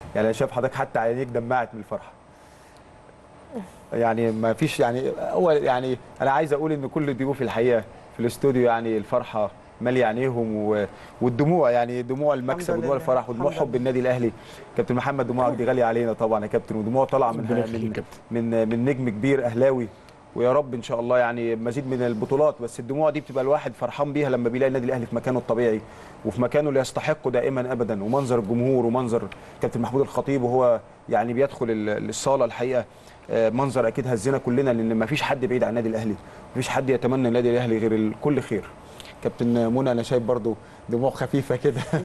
يعني انا شايف حضرتك حتى عينيك دمعت من الفرحه يعني ما فيش يعني هو يعني انا عايز اقول ان كل ضيوفي الحقيقه في الاستوديو يعني الفرحه ماليه عينيهم و- والدموع يعني دموع المكسب الحمد ودموع لله. الفرح ودموع الحمد حب النادي الاهلي كابتن محمد دموعك دي غاليه علينا طبعا يا كابتن ودموع طالعه من ربنا يخليك يا من كابتن. من من نجم كبير اهلاوي ويا رب ان شاء الله يعني مزيد من البطولات بس الدموع دي بتبقى الواحد فرحان بيها لما بيلاقي النادي الاهلي في مكانه الطبيعي وفي مكانه اللي يستحقه دائما ابدا ومنظر الجمهور ومنظر كابتن محمود الخطيب وهو يعني بيدخل ال- الصاله الحقيقه آه، منظر اكيد هزنا كلنا لان ما فيش حد بعيد عن النادي الاهلي ما فيش حد يتمنى النادي الاهلي غير كل خير كابتن منى انا شايف برضو دموع خفيفه كده